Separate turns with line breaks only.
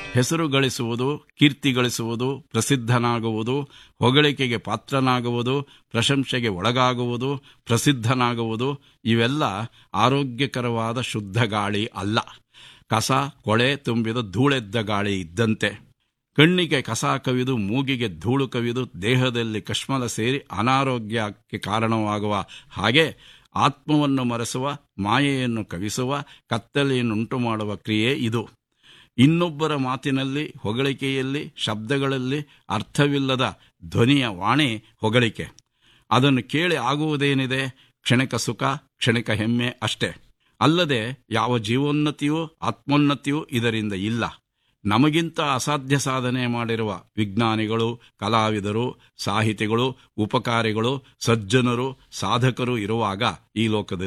ಹೆಸರು ಗಳಿಸುವುದು ಕೀರ್ತಿ ಗಳಿಸುವುದು ಪ್ರಸಿದ್ಧನಾಗುವುದು ಹೊಗಳಿಕೆಗೆ ಪಾತ್ರನಾಗುವುದು ಪ್ರಶಂಸೆಗೆ ಒಳಗಾಗುವುದು ಪ್ರಸಿದ್ಧನಾಗುವುದು ಇವೆಲ್ಲ ಆರೋಗ್ಯಕರವಾದ ಶುದ್ಧ ಗಾಳಿ ಅಲ್ಲ ಕಸ ಕೊಳೆ ತುಂಬಿದ ಧೂಳೆದ್ದ ಗಾಳಿ ಇದ್ದಂತೆ ಕಣ್ಣಿಗೆ ಕಸ ಕವಿದು ಮೂಗಿಗೆ ಧೂಳು ಕವಿದು ದೇಹದಲ್ಲಿ ಕಶ್ಮಲ ಸೇರಿ ಅನಾರೋಗ್ಯಕ್ಕೆ ಕಾರಣವಾಗುವ ಹಾಗೆ ಆತ್ಮವನ್ನು ಮರೆಸುವ ಮಾಯೆಯನ್ನು ಕವಿಸುವ ಕತ್ತಲೆಯನ್ನುಂಟು ಮಾಡುವ ಕ್ರಿಯೆ ಇದು ಇನ್ನೊಬ್ಬರ ಮಾತಿನಲ್ಲಿ ಹೊಗಳಿಕೆಯಲ್ಲಿ ಶಬ್ದಗಳಲ್ಲಿ ಅರ್ಥವಿಲ್ಲದ ಧ್ವನಿಯ ವಾಣಿ ಹೊಗಳಿಕೆ ಅದನ್ನು ಕೇಳಿ ಆಗುವುದೇನಿದೆ ಕ್ಷಣಿಕ ಸುಖ ಕ್ಷಣಿಕ ಹೆಮ್ಮೆ ಅಷ್ಟೇ ಅಲ್ಲದೆ ಯಾವ ಜೀವೋನ್ನತಿಯೂ ಆತ್ಮೋನ್ನತಿಯೂ ಇದರಿಂದ ಇಲ್ಲ ನಮಗಿಂತ ಅಸಾಧ್ಯ ಸಾಧನೆ ಮಾಡಿರುವ ವಿಜ್ಞಾನಿಗಳು ಕಲಾವಿದರು ಸಾಹಿತಿಗಳು ಉಪಕಾರಿಗಳು ಸಜ್ಜನರು ಸಾಧಕರು ಇರುವಾಗ ಈ ಲೋಕದಲ್ಲಿ